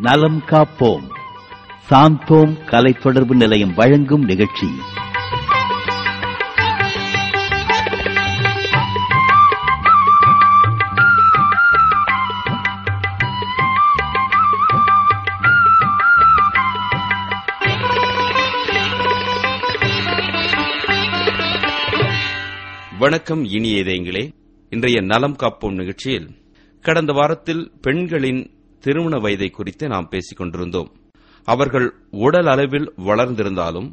நலம் காப்போம் சாந்தோம் கலை தொடர்பு நிலையம் வழங்கும் நிகழ்ச்சி வணக்கம் இனிய இதயங்களே இன்றைய நலம் காப்போம் நிகழ்ச்சியில் கடந்த வாரத்தில் பெண்களின் திருமண வயதை குறித்து நாம் பேசிக் கொண்டிருந்தோம் அவர்கள் உடல் அளவில் வளர்ந்திருந்தாலும்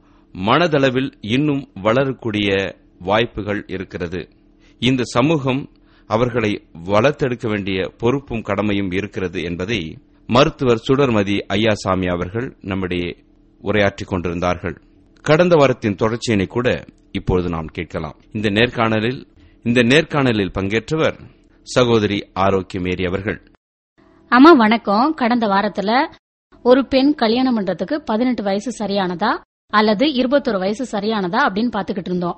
மனதளவில் இன்னும் வளரக்கூடிய வாய்ப்புகள் இருக்கிறது இந்த சமூகம் அவர்களை வளர்த்தெடுக்க வேண்டிய பொறுப்பும் கடமையும் இருக்கிறது என்பதை மருத்துவர் சுடர்மதி ஐயாசாமி அவர்கள் நம்மிடையே உரையாற்றிக் கொண்டிருந்தார்கள் கடந்த வாரத்தின் தொடர்ச்சியினை கூட இப்பொழுது நாம் கேட்கலாம் இந்த நேர்காணலில் இந்த நேர்காணலில் பங்கேற்றவர் சகோதரி ஆரோக்கியமேரி அவர்கள் அம்மா வணக்கம் கடந்த வாரத்துல ஒரு பெண் கல்யாணம் பண்றதுக்கு பதினெட்டு வயசு சரியானதா அல்லது இருபத்தொரு வயசு சரியானதா அப்படின்னு பாத்துக்கிட்டு இருந்தோம்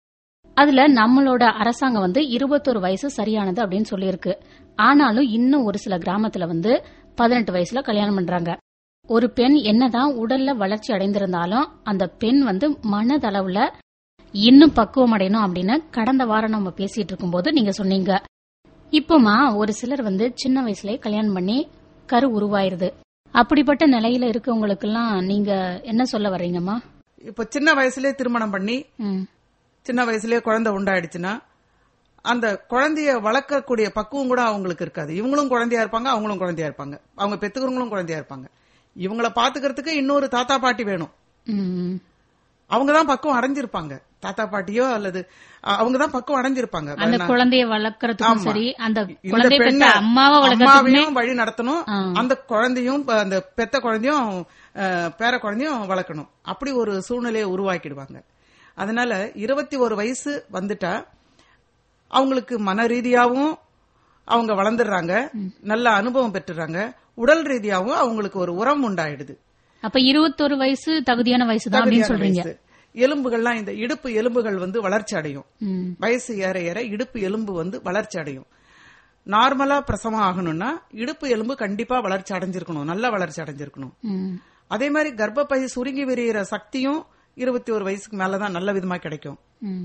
அதுல நம்மளோட அரசாங்கம் வந்து இருபத்தொரு வயசு சரியானது அப்படின்னு சொல்லியிருக்கு ஆனாலும் இன்னும் ஒரு சில கிராமத்துல வந்து பதினெட்டு வயசுல கல்யாணம் பண்றாங்க ஒரு பெண் என்னதான் உடல்ல வளர்ச்சி அடைந்திருந்தாலும் அந்த பெண் வந்து மனதளவுல இன்னும் பக்குவம் அடையணும் அப்படின்னு கடந்த வாரம் நம்ம பேசிட்டு இருக்கும்போது நீங்க சொன்னீங்க இப்போமா ஒரு சிலர் வந்து சின்ன வயசுலயே கல்யாணம் பண்ணி கரு உருவாயிருது அப்படிப்பட்ட நிலையில இருக்கவங்களுக்கெல்லாம் நீங்க என்ன சொல்ல வர்றீங்கம்மா இப்ப சின்ன வயசுலயே திருமணம் பண்ணி ம், சின்ன வயசுலயே குழந்தை உண்டாயிடுச்சுன்னா அந்த குழந்தைய வளர்க்கக்கூடிய பக்குவம் கூட அவங்களுக்கு இருக்காது இவங்களும் குழந்தையா இருப்பாங்க அவங்களும் குழந்தையா இருப்பாங்க அவங்க பெத்துக்கிறவங்களும் குழந்தையா இருப்பாங்க இவங்கள பாத்துக்கிறதுக்கு இன்னொரு தாத்தா பாட்டி வேணும் ம், அவங்க தான் பக்குவம் அடைஞ்சிருப்பாங்க தாத்தா பாட்டியோ அல்லது அவங்க தான் பக்குவம் அடைஞ்சிருப்பாங்க அந்த நான் குழந்தைய வளர்க்கறதுக்கும் ஆமா. சரி அந்த இந்த குழந்தைய பெற்ற பெண்ணை அம்மாவை வளர்க்கறதுக்குமே அம்மாவையும் வழி நடத்தணும் ஆ. அந்த குழந்தையும் ப- அந்த பெத்த குழந்தையும் அஹ், பேர குழந்தையும் வளர்க்கணும் அப்படி ஒரு சூழ்நிலையை உருவாக்கிடுவாங்க அதனால இருபத்தி ஒரு வயசு வந்துட்டா அவங்களுக்கு மன ரீதியாவும் அவங்க வளர்ந்துடுறாங்க நல்ல அனுபவம் பெற்றுறாங்க உடல் ரீதியாவும் அவங்களுக்கு ஒரு உரம் உண்டாயிடுது அப்ப இருபத்தொரு வயசு தகுதியான வயசு தான் அப்படின்னு தகுதியான சொல்றீங்க வயசு. எலும்புகள்லாம் இந்த இடுப்பு எலும்புகள் வந்து வளர்ச்சி அடையும் ம், வயசு ஏற ஏற இடுப்பு எலும்பு வந்து வளர்ச்சி அடையும் நார்மலா பிரசவம் ஆகணும்னா இடுப்பு எலும்பு கண்டிப்பா வளர்ச்சி அடைஞ்சிருக்கணும் நல்ல வளர்ச்சி அடைஞ்சிருக்கணும் ம், அதே மாதிரி கர்ப்பப்பை சுருங்கி விரிகிற சக்தியும் இருபத்தி ஒரு வயசுக்கு மேலதான் நல்ல விதமா கிடைக்கும் ம்,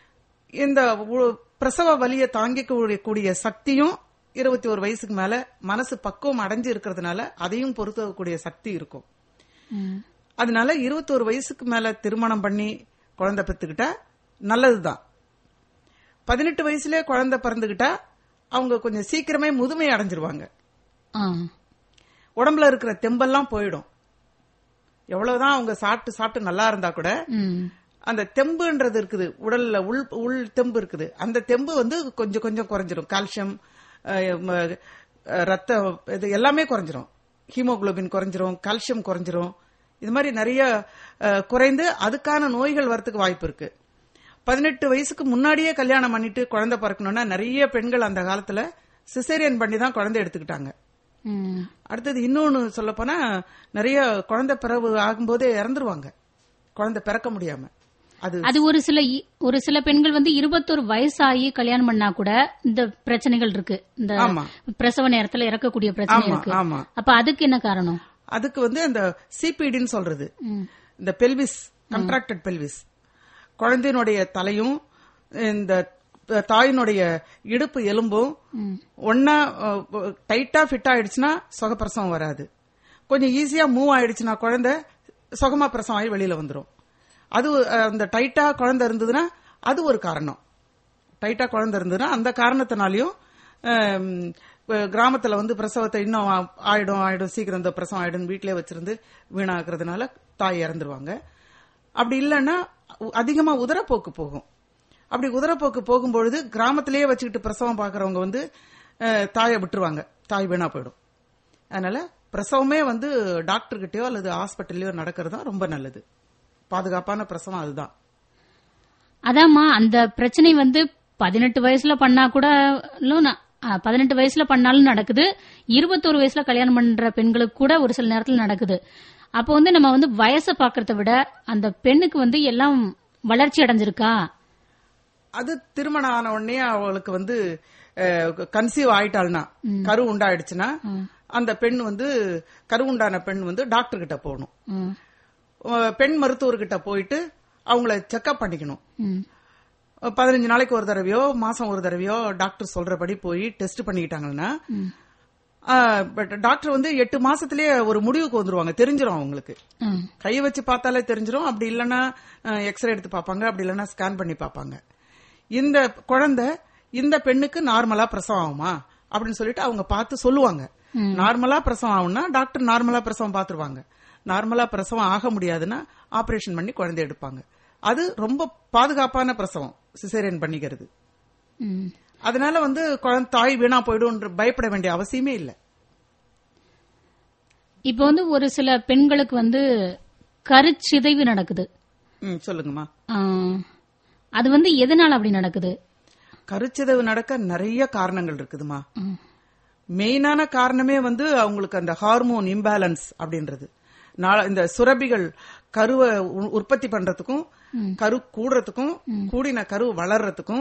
இந்த உ- பிரசவ வலியை தாங்கிக்க கூடிய சக்தியும் இருபத்தி ஒரு வயசுக்கு மேல மனசு பக்குவம் அடைஞ்சு இருக்கிறதுனால அதையும் பொருத்தக்கூடிய சக்தி இருக்கும் ம். அதனால இருபத்தோரு வயசுக்கு மேல திருமணம் பண்ணி குழந்தை பெத்துக்கிட்டா நல்லதுதான் பதினெட்டு வயசுலயே குழந்தை பிறந்துகிட்டா அவங்க கொஞ்சம் சீக்கிரமே முதுமை அடைஞ்சிருவாங்க ஆ, உடம்புல இருக்கிற தெம்பெல்லாம் போயிடும் எவ்வளவுதான் அவங்க சாப்பிட்டு சாப்பிட்டு நல்லா இருந்தா கூட ம், அந்த தெம்புன்றது இருக்குது உடல்ல உள் உள் தெம்பு இருக்குது அந்த தெம்பு வந்து கொஞ்சம் கொஞ்சம் குறைஞ்சிரும் கால்சியம் அஹ், ம, அஹ், ரத்த இது எல்லாமே குறைஞ்சிரும் ஹீமோகுளோபின் குறைஞ்சிரும் கால்சியம் குறைஞ்சிரும் இது மாதிரி நிறைய அஹ், குறைந்து அதுக்கான நோய்கள் வரத்துக்கு வாய்ப்பு இருக்கு பதினெட்டு வயசுக்கு முன்னாடியே கல்யாணம் பண்ணிட்டு குழந்தை பிறக்கணும்னா நிறைய பெண்கள் அந்த காலத்துல சிசேரியன் பண்ணி தான் குழந்தை எடுத்துக்கிட்டாங்க ம். அடுத்தது இன்னொன்னு சொல்ல போனா நிறைய குழந்தை பிறவு ஆகும்போதே இறந்துருவாங்க குழந்தை பிறக்க முடியாம அது அது ஒரு சில இ- ஒரு சில பெண்கள் வந்து இருபத்தொரு வயசாகி கல்யாணம் பண்ணா கூட இந்த பிரச்சனைகள் இருக்கு இந்த ஆமா. பிரசவ நேரத்துல இறக்கக்கூடிய பிரச்சனை ஆமா இருக்கு ஆமா அப்ப அதுக்கு என்ன காரணம் அதுக்கு வந்து அந்த சிபிடின்னு சொல்றது ம். இந்த பெல்விஸ் கண்ட்ராக்டட் பெல்விஸ் குழந்தையினுடைய தலையும் இந்த தாயினுடைய இடுப்பு எலும்பும் ஒன்னா டைட்டா ஃபிட் ஆயிடுச்சுன்னா சுகப்பிரசவம் வராது கொஞ்சம் ஈஸியா மூவ் ஆயிடுச்சுன்னா குழந்தை சுகமா பிரசவம் ஆகி வெளியில வந்துரும் அது அஹ், அந்த டைட்டா குழந்தை இருந்ததுன்னா அது ஒரு காரணம் டைட்டா குழந்தை இருந்ததுன்னா அந்த காரணத்தினாலையும் ஆம், இப்ப கிராமத்துல வந்து பிரசவத்தை இன்னும் ஆ- ஆயிடும் ஆயிடும் சீக்கிரம் இந்த பிரசவம் ஆயிடும் வீட்டிலே வச்சிருந்து வீணாக்குறதுனால தாய் இறந்துருவாங்க அப்படி இல்லைன்னா உ- அதிகமா உதரப்போக்கு போகும் அப்படி உதரப்போக்கு போகும்பொழுது கிராமத்திலேயே வச்சுக்கிட்டு பிரசவம் பார்க்கறவங்க வந்து அஹ், தாயை விட்டுருவாங்க தாய் வீணா போயிடும் அதனால பிரசவமே வந்து டாக்டர்கிட்டயோ அல்லது ஹாஸ்பிட்டல்லையோ நடக்கிறது தான் ரொம்ப நல்லது பாதுகாப்பான பிரசவம் அதுதான் அதாம்மா அந்த பிரச்சனை வந்து பதினெட்டு வயசுல பண்ணா கூட பதினெட்டு வயசுல பண்ணாலும் நடக்குது இருபத்தோரு வயசுல கல்யாணம் பண்ற பெண்களுக்கு கூட ஒரு சில நேரத்துல நடக்குது அப்போ வந்து நம்ம வந்து வயசை பாக்குறத விட அந்த பெண்ணுக்கு வந்து எல்லாம் வளர்ச்சி அடைஞ்சிருக்கா அது திருமணம் ஆன உடனே அவளுக்கு வந்து கன்சீவ் ஆயிட்டாள்னா கரு உண்டாயிடுச்சுன்னா அந்த பெண் வந்து கருவுண்டான பெண் வந்து டாக்டர் கிட்ட போகணும் ம், அஹ் பெண் மருத்துவர்கிட்ட போயிட்டு அவங்கள செக்அப் பண்ணிக்கணும் ம், பதினஞ்சு நாளைக்கு ஒரு தடவையோ மாசம் ஒரு தடவையோ டாக்டர் சொல்றபடி போய் டெஸ்ட் பண்ணிக்கிட்டாங்கன்னா பட் டாக்டர் வந்து எட்டு மாசத்திலேயே ஒரு முடிவுக்கு வந்துருவாங்க தெரிஞ்சிரும் அவங்களுக்கு ம், கை வச்சு பார்த்தாலே தெரிஞ்சிரும் அப்படி இல்லைன்னா எக்ஸ்ரே எடுத்து பார்ப்பாங்க அப்படி இல்லைன்னா ஸ்கேன் பண்ணி பார்ப்பாங்க இந்த குழந்தை இந்த பெண்ணுக்கு நார்மலா பிரசவம் ஆகுமா அப்படின்னு சொல்லிட்டு அவங்க பார்த்து சொல்லுவாங்க நார்மலா பிரசவம் ஆகும்னா டாக்டர் நார்மலா பிரசவம் பார்த்துருவாங்க நார்மலா பிரசவம் ஆக முடியாதுன்னா ஆபரேஷன் பண்ணி குழந்தை எடுப்பாங்க அது ரொம்ப பாதுகாப்பான பிரசவம் சிசேரியன் பண்ணிக்கிறது ம். அதனால வந்து குழந்தை தாய் வீணா போயிடும் பயப்பட வேண்டிய அவசியமே இல்லை இப்போ வந்து ஒரு சில பெண்களுக்கு வந்து கருச்சிதைவு நடக்குது ம் சொல்லுங்கம்மா ஆ, அது வந்து எதனால அப்படி நடக்குது கருச்சிதைவு நடக்க நிறைய காரணங்கள் இருக்குதுமா மெயினான காரணமே வந்து அவங்களுக்கு அந்த ஹார்மோன் இம்பேலன்ஸ் அப்படின்றது நா- இந்த சுரபிகள் கருவை உ- உற்பத்தி பண்றதுக்கும் கரு கூடுறதுக்கும் கூடின கரு வளர்றதுக்கும்